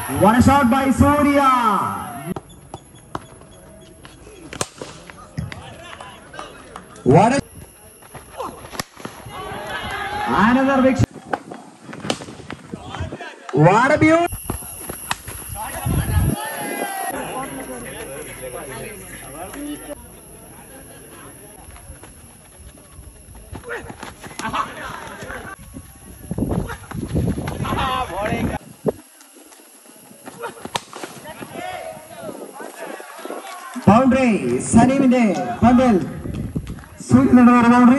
One shot by Surya. What a another big shot. What a beauty. Boundary സലീമിന്റെ പന്തിൽ സൂര്യൻ നടന്ന boundary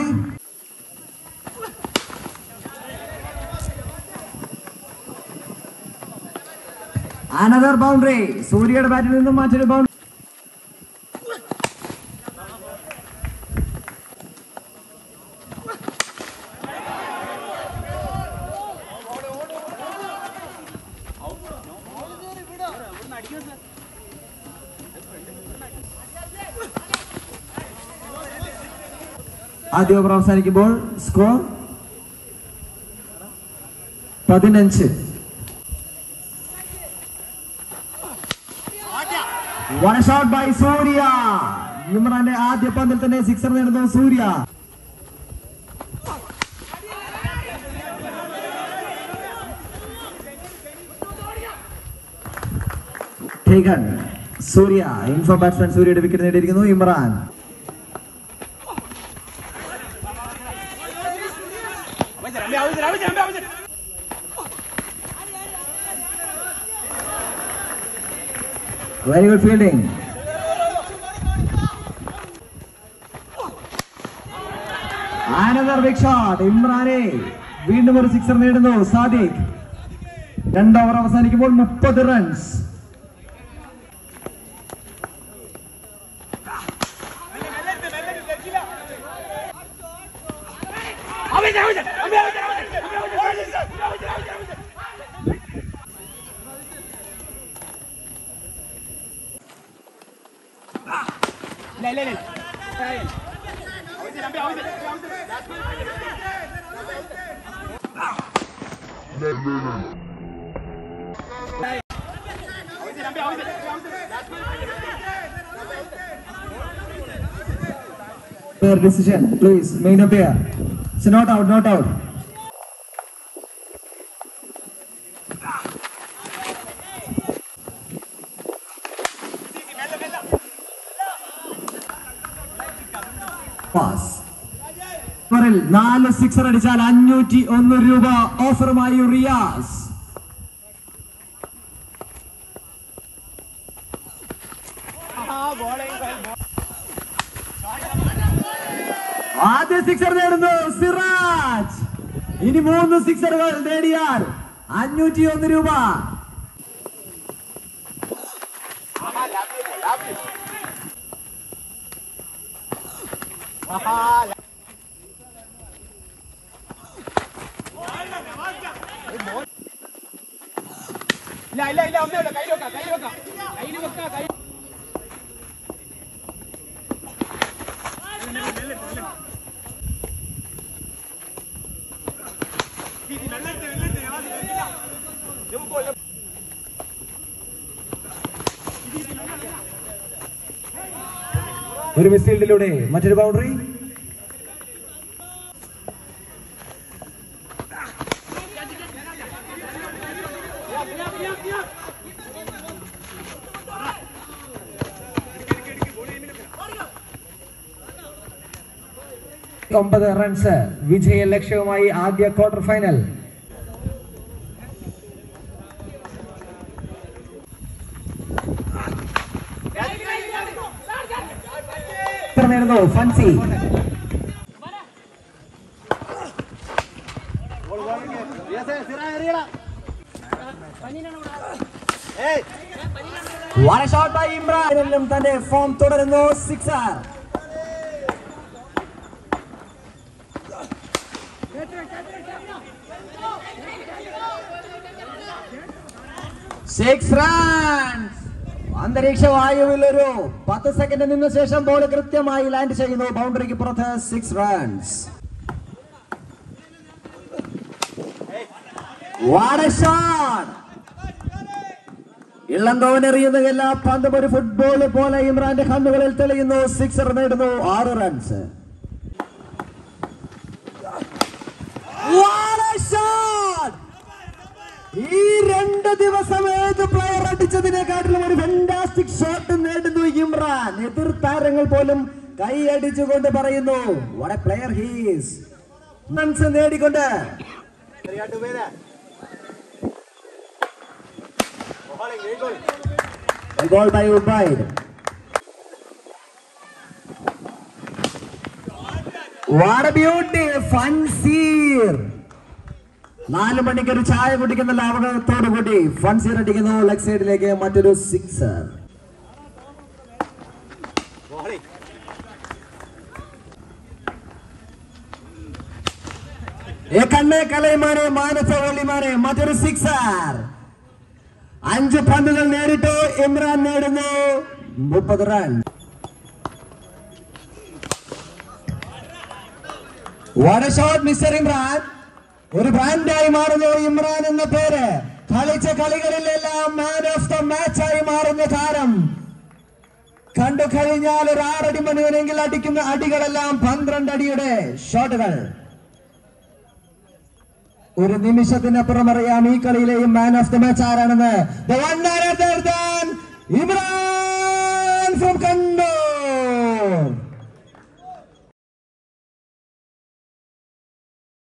another boundary സൂര്യയുടെ ബാറ്റിൽ നിന്നും മറ്റൊരു ബൗണ്ടറി ആദ്യ ഓവർ അവസാനിക്കുമ്പോൾ സ്കോർ പതിനഞ്ച് വൺ ഷോട്ട് ബൈ സൂര്യ ഇമ്രാന്റെ ആദ്യ പന്തിൽ തന്നെ സിക്സർ നേടുന്നു Surya taken Surya info batsman സൂര്യയുടെ വിക്കറ്റ് നേടിയിരിക്കുന്നു ഇമ്രാൻ വെരി ഗുഡ് ഫീൽഡിംഗ് ആനന്ദർ ബിഗ് ഷോട്ട് ഇമ്രാനെ വീണ്ടും ഒരു സിക്സർ നേടുന്നു സാദിഖ് രണ്ട് ഓവർ അവസാനിക്കുമ്പോൾ മുപ്പത് runs Fair decision, please. Main umpire. It's not out, not out. Pass. ഓവറിൽ നാല് സിക്സർ അടിച്ചാൽ അഞ്ഞൂറ്റി ഒന്ന് രൂപ ഓഫറുമായി റിയാസ് ആദ്യ സിക്സർ നേടുന്നു സിറാജ് ഇനി മൂന്ന് സിക്സറുകൾ നേടിയാൽ അഞ്ഞൂറ്റി ഒന്ന് രൂപ ഇല്ല ഇല്ല ഇല്ല ഒന്നുമില്ല കയ്യിൽ വെക്കാം കയ്യിൽ വെക്കാം കയ്യിൽ വെക്കാം കയ്യിൽ ഒരു മിസ്ഫീൽഡിലൂടെ മറ്റൊരു ബൗണ്ടറി ഒമ്പത് റൺസ് വിജയ ലക്ഷ്യവുമായി ആദ്യ ക്വാർട്ടർ ഫൈനൽ നേടുന്നു Fansi What a shot by ഇമ്രാനും തന്റെ ഫോം തുടരുന്നു സിക്സർ സിക്സ് റൺസ് അന്തരീക്ഷ വായുവിൽ ഒരു പത്ത് സെക്കൻഡ് നിന്ന ശേഷം ബോൾ കൃത്യമായി ലാൻഡ് ചെയ്യുന്നു ബൗണ്ടറിക്ക് പുറത്ത് six runs What a shot! ഇളന്തോൻ എറിയുന്ന എല്ലാ പന്തും ഒരു ഫുട്ബോൾ പോലെ ഇമ്രാന്റെ കണ്ണുകളിൽ തെളിയുന്നു സിക്സർ നേടുന്നു ആറ് റൺസ് What a shot! ഈ രണ്ട് ദിവസം ഏത് പ്ലെയർ അടിച്ചതിനെക്കാട്ടിലും ഒരു ഫെന്റാസ്റ്റിക് ഷോട്ട് നേടുന്നു ഇമ്രാൻ എതിർ താരങ്ങൾ പോലും കൈയടിച്ചുകൊണ്ട് പറയുന്നു what a player he is runs നേടിക്കൊണ്ട് A goal by Ubaid. What a beauty! Fanseer നാല് മണിക്ക് ഒരു ചായ കുടിക്കുന്ന ലാവകത്തോടു കൂടി ഫൻസീർ അടിക്കുന്നു ലെഗ് സൈഡിലേക്ക് മറ്റൊരു സിക്സർ ഏ കണ്ണേ കലൈമാനെ മാനസ വള്ളിമാനെ മറ്റൊരു സിക്സർ അഞ്ച് പന്തുകൾ നേരിട്ടു ഇമ്രാൻ നേടുന്നു മുപ്പത് run what shot mister Imran ഒരു ബ്രാൻഡായി മാറുന്നു ഇമ്രാൻ എന്ന പേര് കളിച്ച കളികളിലെല്ലാം മാൻ ഓഫ് ദ മാച്ചായി മാറുന്ന താരം കണ്ടു കഴിഞ്ഞാൽ ഒരു ആറടി മണിവനെങ്കിൽ അടിക്കുന്ന അടികളെല്ലാം പന്ത്രണ്ട് അടിയുടെ ഷോട്ടുകൾ ഒരു നിമിഷത്തിനപ്പുറം അറിയാം ഈ കളിയിലെയും മാൻ ഓഫ് ദ മാച്ച് ആരാണെന്ന് The one none other than Imran from Kannur